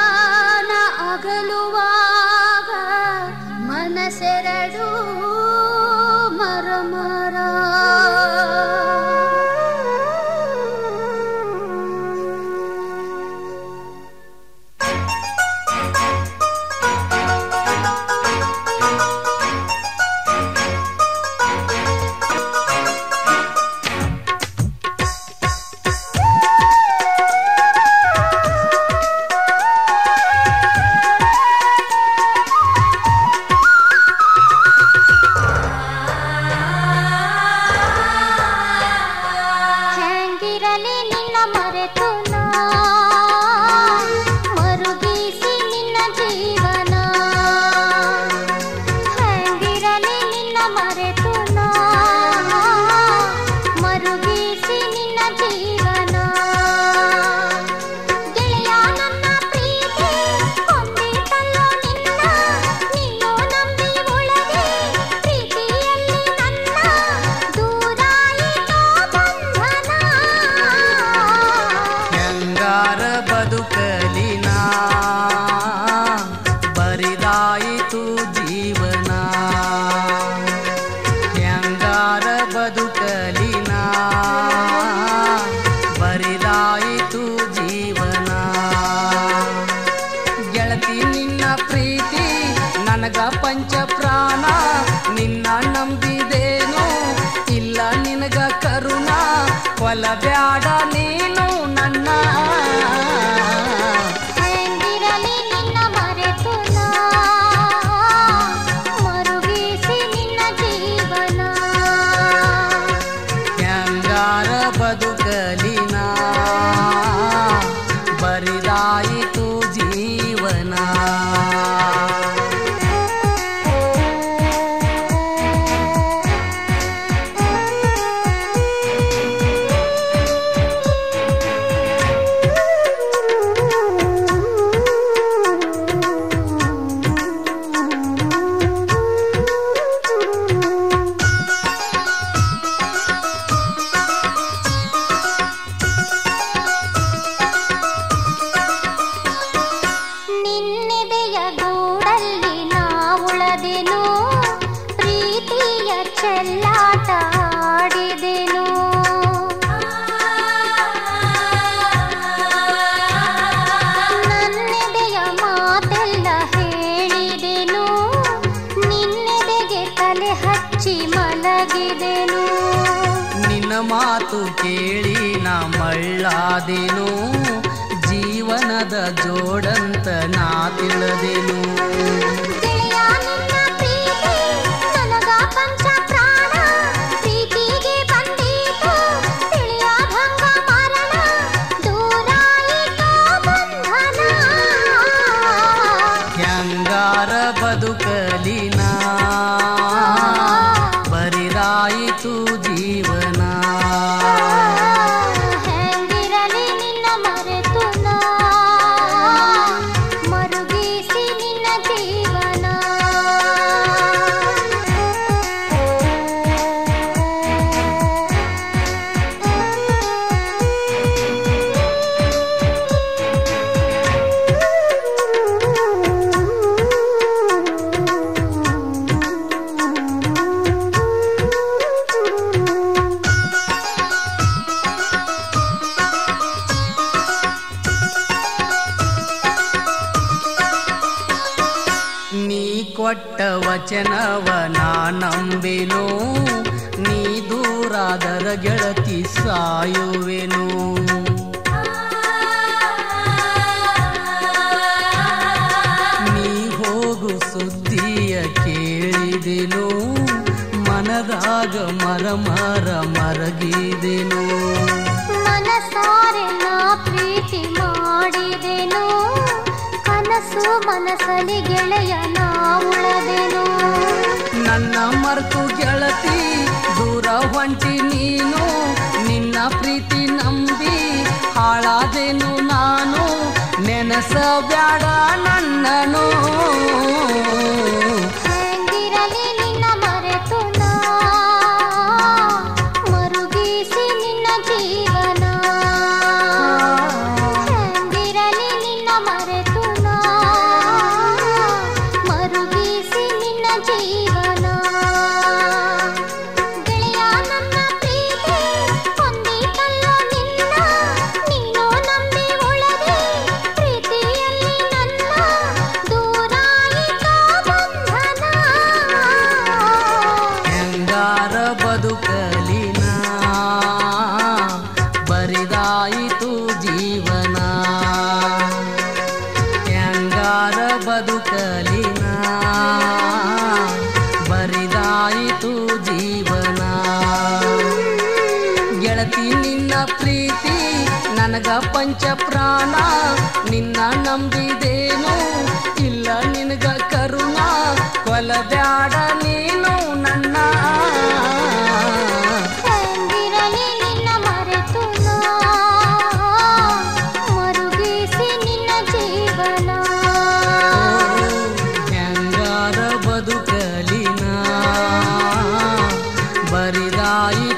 ಅಗಲುವಾಗ ಮನಸೆರಡು ಮರಮರ ಹೆಂಗಿರಲಿ ನಿನ್ನ ಮರೆತು ನಾ ಮರುಗಿಸಿ ನಿನ್ನ ಜೀವನ ಹೆಂಗಿರಲಿ ನಿನ್ನ ಮರೆತು ನಾ ಮರುಗಿಸಿ ನಿನ್ನ ಜೀವನ ಗೆಳೆಯ ನನ್ನ ಪ್ರೀತಿ ಹೊಂದಿತಲ್ಲೋ ನಿನ್ನ ನೀನು ನಂಬಿ ಒಳಗೆ ಪ್ರೀತಿಯಲ್ಲಿ ನನ್ನ ದೂರಾಯಿತೋ ಬಂಧನ ಹೆಂಗಾರ ಬದುಕಲಿನ ಬರಿದಾಯಿತು ಜೀವನ ಹೆಂಗಾರ ಬದುಕಲಿನ ಬರಿದಾಯಿತು ಜೀವನ ಗೆಳತಿ ನಿನ್ನ ಪ್ರೀತಿ ನನಗ ಪಂಚ ಪ್ರಾಣ ನಿನ್ನ ನಂಬಿದೇನು ಇಲ್ಲ ನಿನಗ ಕರುಣ ಕೊಲಬ್ಯಾಡ ನೀನು ನನ್ನ ಹೆಂಗಿರಲಿ ನಿನ್ನ ಮರೆತು ನಾ ಮರುಗಿಸಿ ನಿನ್ನ ಜೀವನ ಹೆಂಗಾರ ಬದುಕಲಿನ ಬರಿದಾಯಿತು ಜೀವನ ನಿನ್ನೆದೆಯ ಗೂಡಲ್ಲಿ ನಾ ಉಳದೆನು ಪ್ರೀತಿಯ ಚೆಲ್ಲಾಟ ಆಡಿದೆನು ನನ್ನೆದೆಯ ಮಾತೆಲ್ಲ ಹೇಳಿದೆನು ನಿನ್ನೆದೆಗೆ ತಲೆ ಹಚ್ಚಿ ಮಲಗಿದೆನು ನಿನ್ನ ಮಾತು ಕೇಳಿ ನಾ ಮಳ್ಳಾದೆನು ಜೀವನದ ಜೋಡಂತ ನಾ ತಿಳಿದೆನು ಗೆಳೆಯ ನಿನ್ನ ಪ್ರೀತಿ ನನಗ ಪಂಚ ಪ್ರಾಣ ಪ್ರೀತಿಗೆ ಬಂದೀತು ತಿಳಿಯಾದಂಗ ಮರಣ ದೂರಾಯಿತೋ ಬಂಧನ ಹೆಂಗಾರ ಬದುಕಲಿನ ಬರಿದಾಯಿತು ಜೀವನ ಹೆಂಗಿರಲಿ ನಿನ್ನ ಮರೆತು ನಾ ಮರುಗಿಸಿ ನಿನ್ನ ಜೀವನ ನೀ ಕೊಟ್ಟ ವಚನವ ನಾ ನಂಬೆನು ನೀ ದೂರಾದರ ಗೆಳತಿ ಸಾಯುವೆನು ನೀ ಹೋಗು ಸುದ್ದಿಯ ಕೇಳಿದೆನು ಮನದಾಗ ಮರ ಮರ ಮರಗಿದೆನು ಮನಸಾರೆ ನಾ ಪ್ರೀತಿ ಮಾಡಿದೆನು ಕನಸು ಮನಸಲಿ ಗೆಳೆಯ ನಾ ಉಳದೆನು ನನ್ನ ಮರ್ತು ಗೆಳತಿ ದೂರ ಹೊಂಟಿ ನೀನು ನಿನ್ನ ಪ್ರೀತಿ ನಂಬಿ ಹಾಳಾದೆನು ನಾನು ನೆನಸಬ್ಯಾಡ ನನ್ನನು ಹೆಂಗಿರಲಿ ನಿನ್ನ ಮರೆತು ನಾ ಮರುಗಿಸಿ ನಿನ್ನ ಜೀವನ ಹೆಂಗಿರಲಿ ನಿನ್ನ ಮರೆತು ಹೆಂಗಾರ ಬದುಕಲಿನ ಬರಿದಾಯಿತು ಜೀವನ ಗೆಳತಿ ನಿನ್ನ ಪ್ರೀತಿ ನನಗ ಪಂಚ ಪ್ರಾಣ ನಿನ್ನ ನಂಬಿದೇನು ಇಲ್ಲ ನಿನಗ ಕರುಣ ಕೊಲಬ್ಯಾಡ ನೀನು ನನ್ನ ಹೆಂಗಿರಲಿ ನಿನ್ನ ಮರೆತು ನಾ ಮರುಗಿಸಿ ನಿನ್ನ ಜೀವನ ಹೆಂಗಾರ ಬದುಕಲಿನ ಬರಿದಾಯಿತು